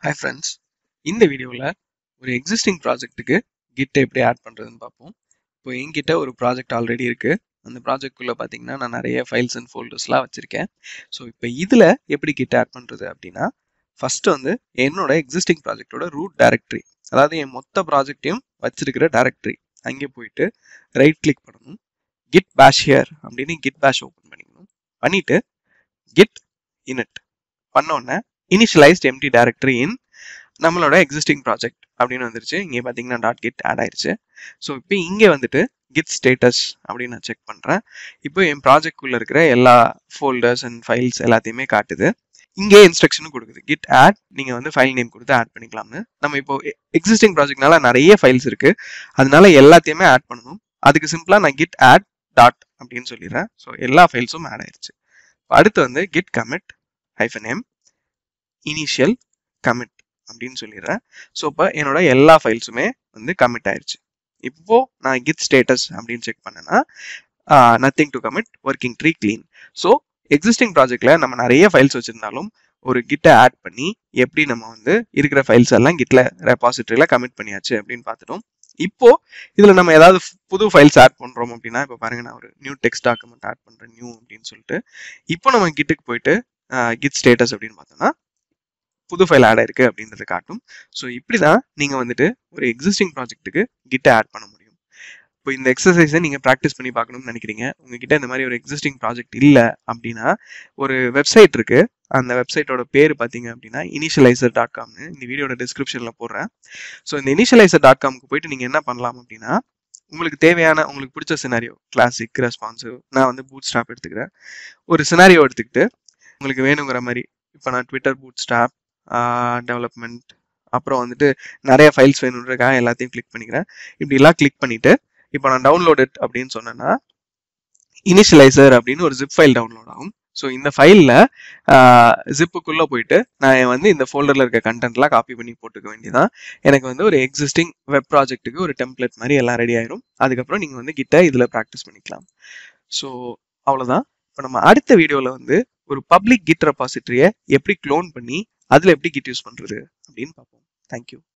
hi friends இந்த வீடியோவில் ஒரு எக்ஸிஸ்டிங் ப்ராஜெக்ட்டுக்கு கிட்டை எப்படி ஆட் பண்ணுறதுன்னு பார்ப்போம் இப்போ என்கிட்ட ஒரு ப்ராஜெக்ட் ஆல்ரெடி இருக்குது அந்த ப்ராஜெக்ட்குள்ளே பார்த்தீங்கன்னா நான் நிறைய ஃபைல்ஸ் அண்ட் ஃபோல்டர்ஸ்லாம் வச்சுருக்கேன் ஸோ இப்போ இதில் எப்படி கிட்ட ஆட் பண்ணுறது அப்படின்னா ஃபஸ்ட்டு வந்து என்னோட எக்ஸிஸ்டிங் ப்ராஜெக்டோட ரூட் டைரக்டரி அதாவது என் மொத்த ப்ராஜெக்டையும் வச்சிருக்கிற டைரக்டரி அங்கே போயிட்டு ரைட் கிளிக் பண்ணணும் கிட் பேஷ் ஹியர் அப்படின்னு கிட் பேஷ் ஓப்பன் பண்ணிக்கணும் பண்ணிவிட்டு கிட் இனிட் பண்ணோன்னே இனிஷியலைஸ்ட் எம்டி டைரக்டரி இன் நம்மளோட எக்ஸிஸ்டிங் ப்ராஜெக்ட் அப்படின்னு வந்துருச்சு இங்கே பார்த்தீங்கன்னா டாட் கிட் ஆட் ஆயிருச்சு ஸோ இப்போ இங்கே வந்துட்டு கிட் ஸ்டேட்டஸ் அப்படின்னு நான் செக் பண்ணுறேன் இப்போ என் ப்ராஜெக்ட்குள்ளே இருக்கிற எல்லா ஃபோல்டர்ஸ் அண்ட் ஃபைல்ஸ் எல்லாத்தையுமே காட்டுது இங்கே இன்ஸ்ட்ரக்ஷனும் கொடுக்குது கிட் ஆட் நீங்கள் வந்து ஃபைல் நேம் கொடுத்து ஆட் பண்ணிக்கலாம்னு நம்ம இப்போ எக்ஸிஸ்டிங் ப்ராஜெக்ட்னால நிறைய ஃபைல்ஸ் இருக்குது அதனால எல்லாத்தையுமே ஆட் பண்ணணும் அதுக்கு சிம்பிளாக நான் கிட் ஆட் டாட் அப்படின்னு சொல்லிடுறேன் ஸோ எல்லா ஃபைல்ஸும் ஆட் ஆயிருச்சு அடுத்து வந்து git commit hyphen M initial commit அப்படின்னு சொல்லிடுறேன் ஸோ இப்போ என்னோட எல்லா ஃபைல்ஸுமே வந்து கமிட் ஆயிருச்சு இப்போ நான் கிட் ஸ்டேட்டஸ் அப்படின்னு செக் பண்ணேன்னா nothing to commit working tree clean so existing ப்ராஜெக்ட்ல நம்ம நிறைய ஃபைல்ஸ் வச்சிருந்தாலும் ஒரு கிட்டை ஆட் பண்ணி எப்படி நம்ம வந்து இருக்கிற ஃபைல்ஸ் எல்லாம் கிட்ல ரெபாசிட்டரியில கமிட் பண்ணியாச்சு அப்படின்னு பார்த்துட்டோம் இப்போ இதுல நம்ம ஏதாவது புது ஃபைல்ஸ் ஆட் பண்றோம் அப்படின்னா இப்போ பாருங்க நான் ஒரு நியூ டெக்ஸ்ட் டாக்குமெண்ட் ஆட் பண்றேன் நியூ அப்படின்னு சொல்லிட்டு இப்போ நம்ம கிட்டுக்கு போயிட்டு கிட் ஸ்டேட்டஸ் அப்படின்னு பார்த்தோம்னா புது ஃபைல் ஆட் ஆயிருக்கு அப்படின்றத காட்டும் ஸோ இப்படி தான் நீங்கள் வந்துட்டு ஒரு எக்ஸிஸ்டிங் ப்ராஜெக்ட்டுக்கு கிட்ட ஆட் பண்ண முடியும் இப்போ இந்த எக்ஸசைஸை நீங்கள் ப்ராக்டிஸ் பண்ணி பார்க்கணும்னு நினைக்கிறீங்க உங்ககிட்ட இந்த மாதிரி ஒரு எக்ஸிஸ்டிங் ப்ராஜெக்ட் இல்லை அப்படின்னா ஒரு வெப்சைட் இருக்கு அந்த வெப்சைட்டோட பேர் பார்த்தீங்க அப்படின்னா இனிஷியலைசர் டாட் காம்னு இந்த வீடியோட டிஸ்கிரிப்ஷனில் போடுறேன் ஸோ இந்த இனிஷியலைசர் டாட் காம்க்கு போயிட்டு நீங்கள் என்ன பண்ணலாம் அப்படின்னா உங்களுக்கு தேவையான உங்களுக்கு பிடிச்ச சினாரியோ கிளாசிக் ரெஸ்பான்சிவ் நான் வந்து பூட் ஸ்டாப் எடுத்துக்கிறேன் ஒரு சினாரியோ எடுத்துக்கிட்டு உங்களுக்கு வேணுங்கிற மாதிரி இப்போ நான் ட்விட்டர் பூட் ஸ்டாப் டெவலப்மெண்ட் அப்புறம் வந்துட்டு நிறைய ஃபைல்ஸ் வேணுன்றக்காக எல்லாத்தையும் கிளிக் பண்ணிக்கிறேன் இப்படிலாம் கிளிக் பண்ணிட்டு இப்போ நான் டவுன்லோட் அப்படின்னு சொன்னேன்னா இனிஷியலைசர் அப்படின்னு ஒரு ஜிப் ஃபைல் டவுன்லோட் ஆகும் ஸோ இந்த ஃபைலில் ஜிப்புக்குள்ளே போயிட்டு நான் வந்து இந்த ஃபோல்டரில் இருக்க கண்டென்ட்லாம் காப்பி பண்ணி போட்டுக்க வேண்டியதான் எனக்கு வந்து ஒரு எக்ஸிஸ்டிங் வெப் ப்ராஜெக்ட்டுக்கு ஒரு டெம்ப்ளேட் மாதிரி எல்லாம் ரெடி ஆயிரும் அதுக்கப்புறம் நீங்கள் வந்து கிட்ட இதில் ப்ராக்டிஸ் பண்ணிக்கலாம் ஸோ அவ்வளோதான் இப்போ நம்ம அடுத்த வீடியோவில் வந்து ஒரு பப்ளிக் கிட் ரெபாசிட்டரியை எப்படி க்ளோன் பண்ணி அதில் எப்படி கிட் யூஸ் பண்ணுறது அப்படின்னு பார்ப்போம் தேங்க்யூ